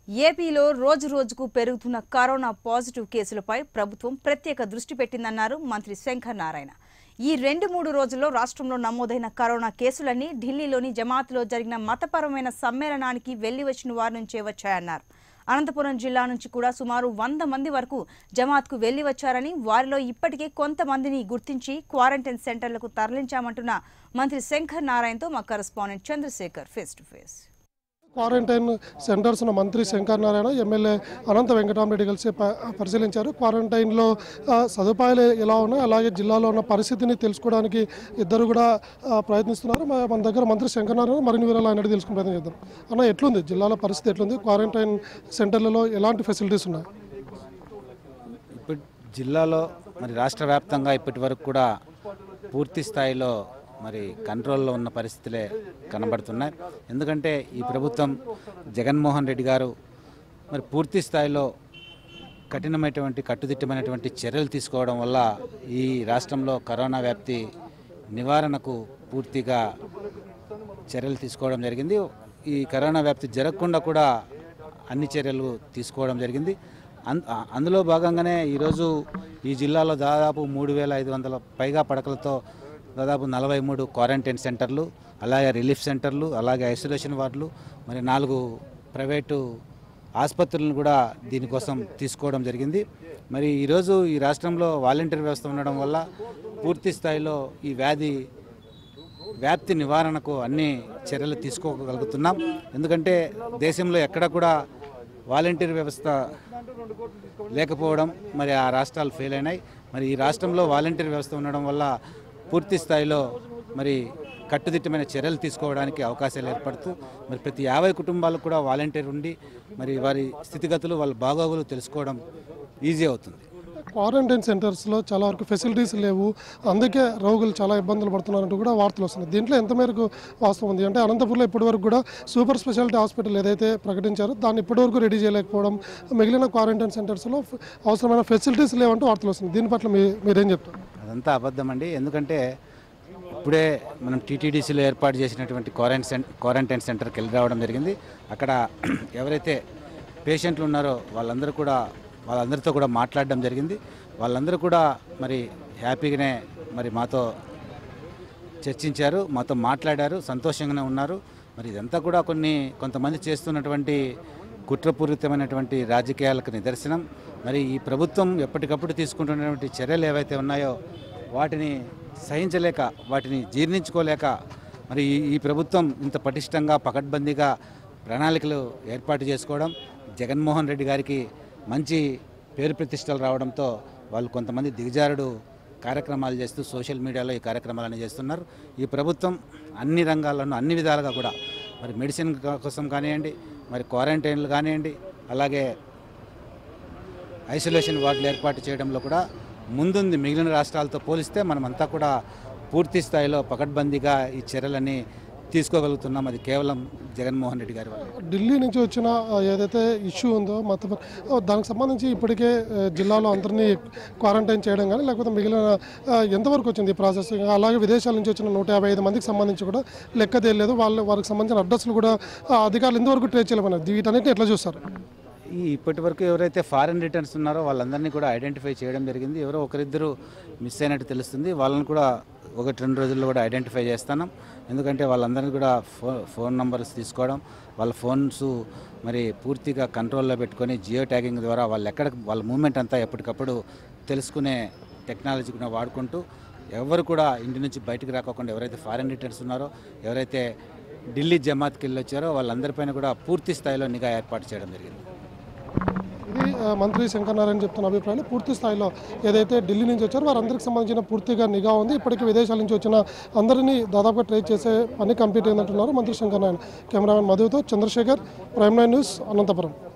ఏపీలో రోజు రోజుకు పెరుగుతున్న కరోనా పాజిటివ్ కేసులపై ప్రభుత్వం ప్రత్యేక దృష్టి పెట్టిందన్నారు మంత్రి శంకర్ నారాయణ ఈ రెండు మూడు రోజుల్లో రాష్ట్రంలో నమోదైన కరోనా కేసులన్నీ ఢిల్లీలోని జమాత్లో జరిగిన మతపరమైన సమ్మేళనానికి వెళ్లి వచ్చిన వారి నుంచే వచ్చాయన్నారు అనంతపురం జిల్లా నుంచి కూడా సుమారు వంద మంది వరకు జమాత్కు వెళ్లి వచ్చారని వారిలో ఇప్పటికే కొంతమందిని గుర్తించి క్వారంటైన్ సెంటర్లకు తరలించామంటున్న మంత్రి శంకర్ నారాయణతో మా correspondent Chandrasekhar face to face quarantine centres మంత్రి శంకర్ నారాయణ ఎమ్మెల్యే అనంత వెంకటరామరెడ్డి కలిసి ప- పరిశీలించారు క్వారంటైన్లో ఆ, సదుపాయాలు ఎలా ఉన్నాయి అలాగే జిల్లాలో ఉన్న పరిస్థితిని తెలుసుకోవడానికి ఇద్దరు కూడా ఆ, ప్రయత్నిస్తున్నారు మ- మన దగ్గర మంత్రి శంకర్ నారాయణ మరిన్ని వివరాలు ఆయన అడిగి తెలుసుకునే ప్రయత్నం చేద్దాం అన్న ఎట్లుంది జిల్లాలో పరిస్థితి ఎట్లుంది క్వారంటైన్ సెంటర్లలో ఎలాంటి ఫెసిలిటీస్ ఉన్నాయి ఇప్పుడు జిల్లాలో మరి రాష్ట్ర వ్యాప్తంగా ఇప్పటి వరకు కూడా పూర్తి స్థాయిలో మరి కంట్రోల్లో ఉన్న పరిస్థితులే కనబడుతున్నాయి ఎందుకంటే ఈ ప్రభుత్వం జగన్మోహన్ రెడ్డి గారు మరి పూర్తి స్థాయిలో కఠినమైనటువంటి కట్టుదిట్టమైనటువంటి చర్యలు తీసుకోవడం వల్ల ఈ రాష్ట్రంలో కరోనా వ్యాప్తి నివారణకు పూర్తిగా చర్యలు తీసుకోవడం జరిగింది ఈ కరోనా వ్యాప్తి జరగకుండా కూడా అన్ని చర్యలు తీసుకోవడం జరిగింది అన్- ఆ- అందులో భాగంగానే ఈరోజు ఈ జిల్లాలో దాదాపు మూడు వేల ఐదు వందల పైగా పడకలతో దాదాపు నలభై మూడు క్వారంటైన్ సెంటర్లు అలాగే రిలీఫ్ సెంటర్లు అలాగే ఐసోలేషన్ వార్డులు మరి నాలుగు ప్రైవేటు ఆసుపత్రులను కూడా దీనికోసం తీసుకోవడం జరిగింది మరి ఈరోజు ఈ రాష్ట్రంలో వాలంటీర్ వ్యవస్థ ఉండడం వల్ల పూర్తి స్థాయిలో ఈ వ్యాధి వ్యాప్తి నివారణకు అన్ని చర్యలు తీసుకోగలుగుతున్నాం ఎందుకంటే దేశంలో ఎక్కడ కూడా వాలంటీర్ వ్యవస్థ లేకపోవడం మరి ఆ రాష్ట్రాలు ఫెయిల్ అయినాయి మరి ఈ రాష్ట్రంలో వాలంటీర్ వ్యవస్థ ఉండడం వల్ల పూర్తి స్థాయిలో మరి కట్టుదిట్టమైన చర్యలు తీసుకోవడానికి అవకాశాలు ఏర్పడుతూ మరి ప్రతి యాభై కుటుంబాలకు కూడా వాలంటీర్ ఉండి మరి వారి స్థితిగతులు వాళ్ళ బాగోగులు తెలుసుకోవడం ఈజీ అవుతుంది క్వారంటైన్ సెంటర్స్లో చాలా వరకు ఫెసిలిటీస్ లేవు అందుకే రోగులు చాలా ఇబ్బందులు పడుతున్నారంటూ కూడా వార్తలు వస్తున్నాయి దీంట్లో ఎంత మేరకు వాస్తవం ఉంది అంటే అనంతపురంలో ఇప్పటివరకు కూడా సూపర్ స్పెషాలిటీ హాస్పిటల్ ఏదైతే ప్రకటించారో దాన్ని ఇప్పటివరకు రెడీ చేయలేకపోవడం మిగిలిన క్వారంటైన్ సెంటర్స్లో ఫ- అవసరమైన ఫెసిలిటీస్ లేవంటూ వార్తలు వస్తున్నాయి దీని పట్ల మీ మీరేం చెప్తారు అదంతా అబద్ధం అండి ఎందుకంటే ఇప్పుడే మనం టీటీడీసీలో ఏర్పాటు చేసినటువంటి క్వారంటైన్ సెం క్వారంటైన్ సెంటర్కి వెళ్ళి రావడం జరిగింది అక్కడ ఎవరైతే పేషెంట్లు ఉన్నారో వాళ్ళందరూ కూడా వాళ్ళందరితో కూడా మాట్లాడడం జరిగింది వాళ్ళందరూ కూడా మరి హ్యాపీగానే మరి మాతో చర్చించారు మాతో మాట్లాడారు సంతోషంగానే ఉన్నారు మరి ఇదంతా కూడా కొన్ని కొంతమంది చేస్తున్నటువంటి కుట్రపూరితమైనటువంటి రాజకీయాలకు నిదర్శనం మరి ఈ ప్రభుత్వం ఎప్పటికప్పుడు తీసుకుంటున్నటువంటి చర్యలు ఏవైతే ఉన్నాయో వాటిని సహించలేక వాటిని జీర్ణించుకోలేక మరి ఈ- ఈ ప్రభుత్వం ఇంత పటిష్టంగా పకడ్బందీగా ప్రణాళికలు ఏర్పాటు చేసుకోవడం జగన్మోహన్ రెడ్డి గారికి మంచి పేరు ప్రతిష్టలు రావడంతో వాళ్ళు కొంతమంది దిగజారుడు కార్యక్రమాలు చేస్తూ సోషల్ మీడియాలో ఈ కార్యక్రమాలన్నీ చేస్తున్నారు ఈ ప్రభుత్వం అన్ని రంగాల్లోనూ అన్ని విధాలుగా కూడా మరి మెడిసిన్ కా- కోసం కానివ్వండి మరి క్వారంటైన్లు కానివ్వండి అలాగే ఐసోలేషన్ వార్డులు ఏర్పాటు చేయడంలో కూడా ముందుంది మిగిలిన రాష్ట్రాలతో పోలిస్తే మనమంతా కూడా పూర్తి స్థాయిలో పకడ్బందీగా ఈ చర్యలన్నీ తీసుకోగలుగుతున్నాం అది కేవలం జగన్మోహన్ రెడ్డి గారి వల్ల ఢిల్లీ నుంచి వచ్చిన ఆ, ఏదైతే ఇష్యూ ఉందో మత ఆ, దానికి సంబంధించి ఇప్పటికే ఆ, జిల్లాలో అందరినీ క్వారంటైన్ చేయడం కానీ లేకపోతే మిగిలిన ఆ, ఎంతవరకు వచ్చింది ఈ ప్రాసెస్ ఇంకా అలాగే విదేశాల నుంచి వచ్చిన నూట యాభై ఐదు మందికి సంబంధించి కూడా లెక్క తెలియలేదు వాళ్ళ వారికి సంబంధించిన అడ్రస్లు కూడా ఆ, అధికారులు ఇంతవరకు ట్రేస్ చేయలేమన్నారు వీటన్నిటిని ఎట్లా చూస్తారు ఈ ఇప్పటి వరకు ఎవరైతే ఫారెన్ రిటర్న్స్ ఉన్నారో వాళ్ళందరినీ కూడా ఐడెంటిఫై చేయడం జరిగింది ఎవరో ఒకరిద్దరు మిస్ అయినట్టు తెలుస్తుంది వాళ్ళని కూడా ఒకటి రెండు రోజుల్లో కూడా ఐడెంటిఫై చేస్తాను ఎందుకంటే వాళ్ళందరినీ కూడా ఫో ఫోన్ నంబర్స్ తీసుకోవడం వాళ్ళ ఫోన్స్ మరి పూర్తిగా కంట్రోల్లో పెట్టుకొని జియో ట్యాగింగ్ ద్వారా వాళ్ళు ఎక్కడ వాళ్ళ మూమెంట్ అంతా ఎప్పటికప్పుడు తెలుసుకునే టెక్నాలజీ కూడా వాడుకుంటూ ఎవరు కూడా ఇంటి నుంచి బయటకు రాకోకుండా ఎవరైతే ఫారెన్ రిటర్న్స్ ఉన్నారో ఎవరైతే ఢిల్లీ జమాత్కి వెళ్ళి వచ్చారో వాళ్ళందరిపైన కూడా పూర్తి స్థాయిలో నిఘా ఏర్పాటు చేయడం జరిగింది ఇది ఆ, మంత్రి శంకర్ నారాయణ చెప్తున్న అభిప్రాయాలు పూర్తి స్థాయిలో ఏదైతే ఢిల్లీ నుంచి వచ్చారో వారందరికి సంబంధించిన పూర్తిగా నిఘా ఉంది ఇప్పటికీ విదేశాల నుంచి వచ్చిన అందరినీ దాదాపుగా ట్రేస్ చేసే పని కంప్లీట్ అయిందంటున్నారు మంత్రి శంకర్ నారాయణ కెమెరామెన్ మధుతో Chandrasekhar prime nine news Anantapuram